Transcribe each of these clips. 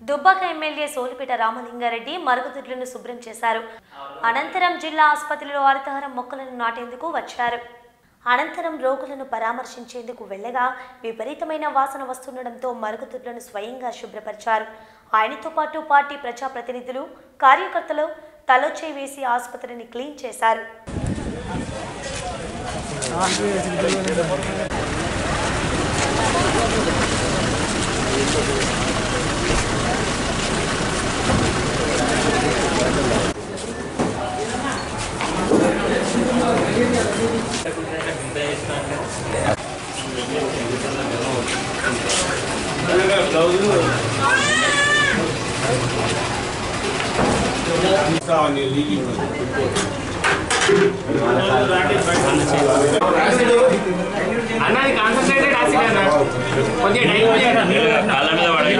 Dubbaka MLA Solipeta Ramalinga Reddy మరుగుదొడ్లను శుభ్రం చేశారు అనంతరం జిల్లా ఆసుపత్రిలో హరితహారం మొక్కలను నాటేందుకు వచ్చారు అనంతరం రోగులను పరామర్శించేందుకు వెళ్ళగా విపరీతమైన వాసన వస్తుండడంతో మరుగుదొడ్లను స్వయంగా శుభ్రపరిచారు ఆయనతో పాటు పార్టీ ప్రజాప్రతినిధులు కార్యకర్తలు తలొచ్చే వేసి ఆసుపత్రిని క్లీన్ చేశారు అన్నది కాన్సన్ట్రేటెడ్ యాసిడ్ అన్న కొద్దిగా డైల్యూట్ చేయండి కాళ్ళ మీద పడేది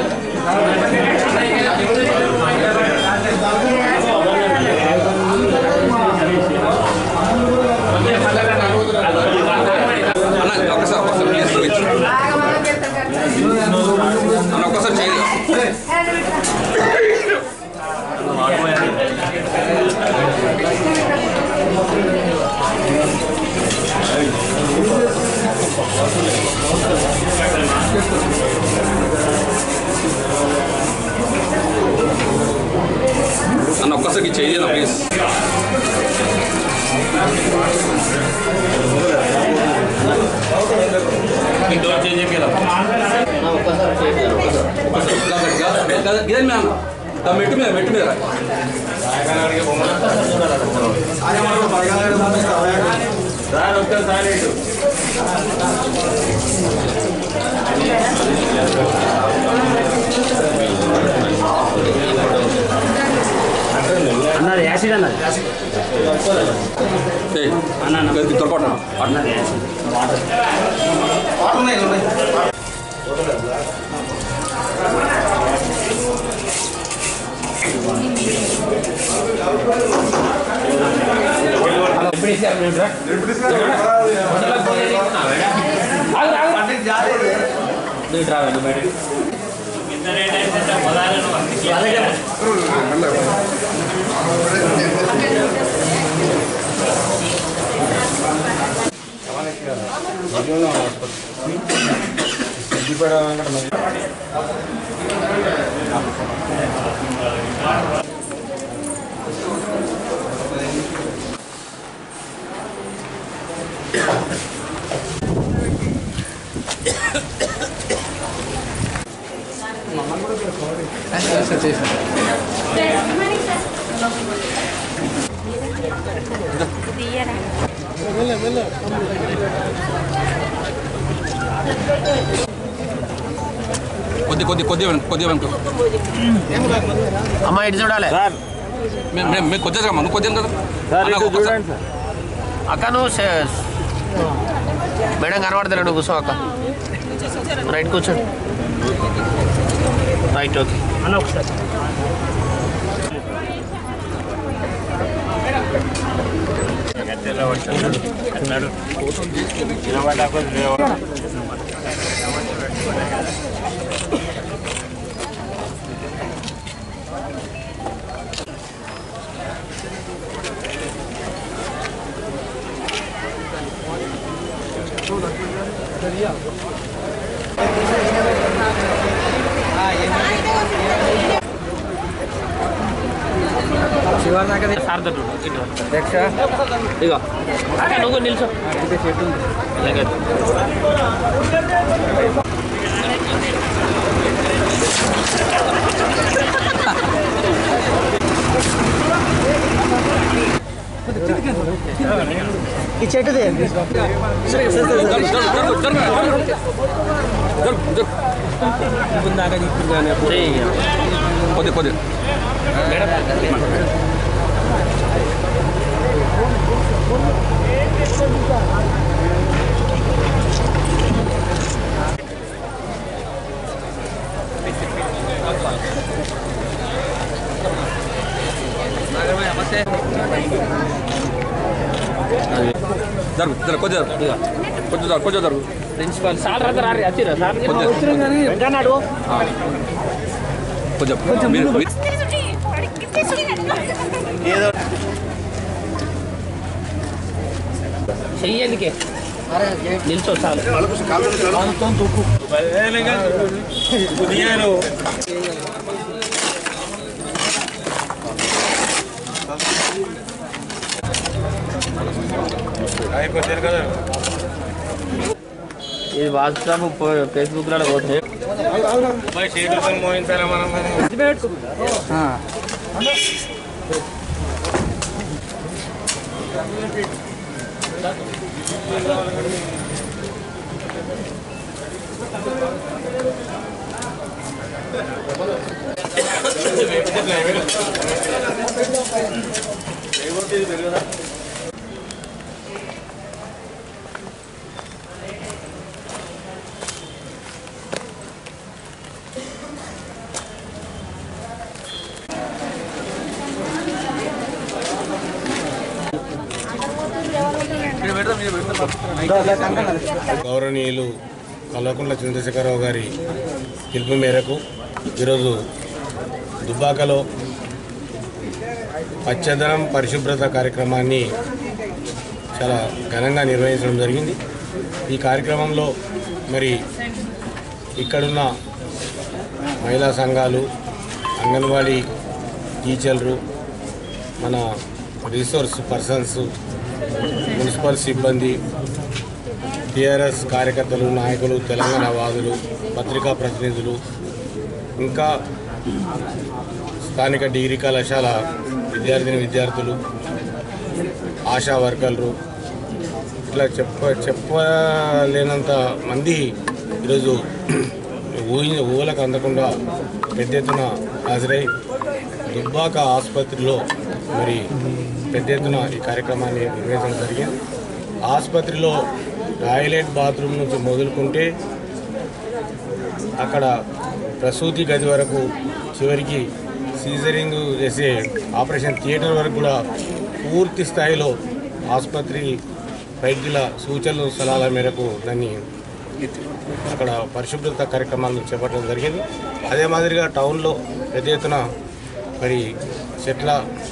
అన్న ఒకసారి ఒకసారి ప్లీజ్ చూపించు అన్న ఒక్కసారి చేయాలి అన్న ఒక్కసారికి చేయాలి ప్లీజ్ డోర్ చేంజ్ చేయాలి ఇదని మ్యామ్ మెట్టు మీద మెట్టు మీద రా. అన్నది యాసిడ్ అన్నది ఏయ్, ఇది తొలపట్టు. అట్లా. ఎంత రేట్ అయితే పదాలను కొద్ది కొద్ది కొద్ది కొద్దిగా వెనుక అమ్మ ఇటు చూడాలి మేము మేము మేము కొద్దిగా నువ్వు కొద్దిగా కదా అన్న, ఒక్కసారి. అక్క నువ్వు సే- మేడం కనబడతారా నువ్వు కూర్చో అక్క రైట్ కూర్చోండి రైట్ ఓకే అన్న ఒకసారి ఇగో అక్క నువ్వు నిల్చో అలాగే. జరుగు, జరుగు, జరుగు, జరుగు. జరుగు, జరుగు. చెయ్యి. కొద్ది కొద్ది జరుగు జరుగు కొద్ది జరుగు కొంచెం జరుగు కొంచెం జరుగు ప్రిన్సిపాల్ సార్ రాత్రి రారి వచ్చిరా సార్ కొద్దిగా. వెంటనే అడుగు ఆ. కొంచెం మీరు మీరు- చెయ్యనికే నిల్చో చాలు ఇది వాట్సాప్ ఫేస్బుక్లో పోతుంది గౌరవనీయులు కల్వకుంట్ల చంద్రశేఖరరావు గారి పిలుపు మేరకు ఈరోజు దుబ్బాకలో పచ్చదనం పరిశుభ్రత కార్యక్రమాన్ని చాలా ఘనంగా నిర్వహించడం జరిగింది ఈ కార్యక్రమంలో మరి ఇక్కడున్న మహిళా సంఘాలు అంగన్వాడీ టీచర్లు మన రిసోర్స్ పర్సన్స్ మున్సిపల్ సిబ్బంది టీఆర్ఎస్ కార్యకర్తలు నాయకులు తెలంగాణ వాదులు పత్రికా ప్రతినిధులు ఇంకా స్థానిక డిగ్రీ కళాశాల విద్యార్థిని విద్యార్థులు ఆశా వర్కర్లు ఇట్లా చెప్ప చెప్పలేనంత మంది ఈరోజు ఊహి ఊహలకు అందకుండా పెద్ద ఎత్తున హాజరై దుబ్బాక ఆసుపత్రిలో మరి పెద్ద ఎత్తున ఈ కార్యక్రమాన్ని నిర్వహించడం జరిగింది ఆసుపత్రిలో టాయిలెట్ బాత్రూమ్ నుంచి మొదలుకుంటే అక్కడ ప్రసూతి గది వరకు చివరికి సీజరింగ్ చేసే ఆపరేషన్ థియేటర్ వరకు కూడా పూర్తి స్థాయిలో ఆసుపత్రి వైద్యుల సూచనలు సలహాల మేరకు దాన్ని అక్కడ పరిశుభ్రత కార్యక్రమాలను చేపట్టడం జరిగింది అదే మాదిరిగా టౌన్లో పెద్ద ఎత్తున మరి చెట్ల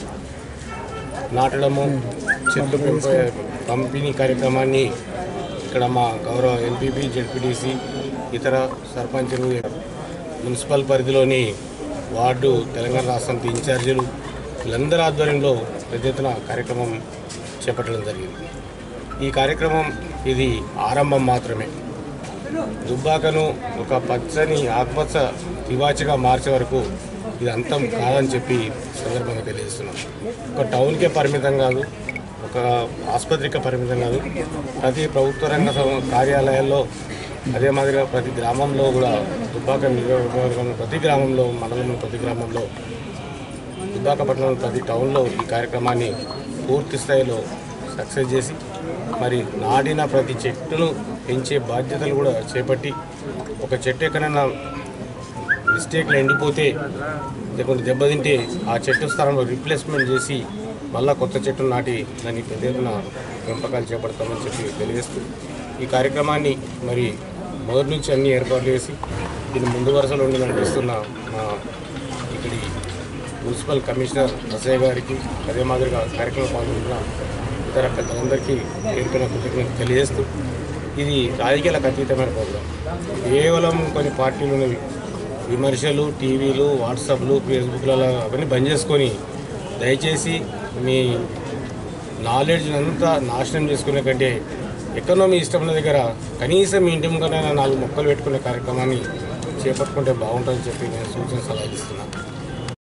నాటడము చెట్లు పెంప- పంపిణీ కార్యక్రమాన్ని ఇక్కడ మా గౌరవ ఎంపీపీ జెడ్పీటీసీ ఇతర సర్పంచులు మున్సిపల్ పరిధిలోని వార్డు తెలంగాణ రాష్ట్రం ఇన్ఛార్జీలు వీళ్ళందరి ఆధ్వర్యంలో పెద్ద ఎత్తున కార్యక్రమం చేపట్టడం జరిగింది ఈ కార్యక్రమం ఇది ఆరంభం మాత్రమే దుబ్బాకను ఒక పచ్చని ఆకుపచ్చ తివాచిగా మార్చే వరకు ఇది అంతం కాదని చెప్పి సందర్భంగా తెలియజేస్తున్నాం ఒక టౌన్కే పరిమితం కాదు ఒక ఆసుపత్రికే పరిమితం కాదు ప్రతి ప్రభుత్వ రంగ సం- కార్యాలయాల్లో అదే మాదిరిగా ప్రతి గ్రామంలో కూడా దుబ్బాక నియోజకవర్గంలో ప్రతి గ్రామంలో మండలంలో ప్రతి గ్రామంలో దుబ్బాక పట్టణంలో ప్రతి టౌన్లో ఈ కార్యక్రమాన్ని పూర్తి స్థాయిలో సక్సెస్ చేసి మరి నాటిన ప్రతి చెట్టును పెంచే బాధ్యతలు కూడా చేపట్టి ఒక చెట్టు ఎక్కడైనా మిస్టేక్లు ఎండిపోతే లేకుంటే దెబ్బతింటే ఆ చెట్టు స్థానంలో రీప్లేస్మెంట్ చేసి మళ్ళా కొత్త చెట్టు నాటి దాన్ని పెద్ద ఎత్తున పెంపకాలు చేపడతామని చెప్పి తెలియజేస్తూ ఈ కార్యక్రమాన్ని మరి మొదటి నుంచి అన్ని ఏర్పాట్లు చేసి దీన్ని ముందు వరుసలో ఉండి నడిపిస్తున్న మా ఇక్కడి మున్సిపల్ కమిషనర్ రసయ్య గారికి అదే మాదిరిగా కార్యక్రమం పాల్గొంటున్న ఇతర పెద్దలందరికీ పేరుపైన కృతజ్ఞత తెలియజేస్తూ ఇది రాజకీయాలకు అతీతమైన ప్రోగ్రాం కేవలం కొన్ని పార్టీలు ఉన్నవి విమర్శలు టీవీలు వాట్సాప్లు ఫేస్బుక్లలో అవన్నీ బంద్ చేసుకొని దయచేసి మీ నాలెడ్జ్ అంతా నాశనం చేసుకునే కంటే ఎక్కడో మీ ఇష్టం ఉన్న దగ్గర కనీసం మీ ఇంటి ముందరైనా నాలుగు మొక్కలు పెట్టుకునే కార్యక్రమాన్ని చేపట్టుకుంటే బాగుంటుందని చెప్పి నేను సూచన సలహా ఇస్తున్నాను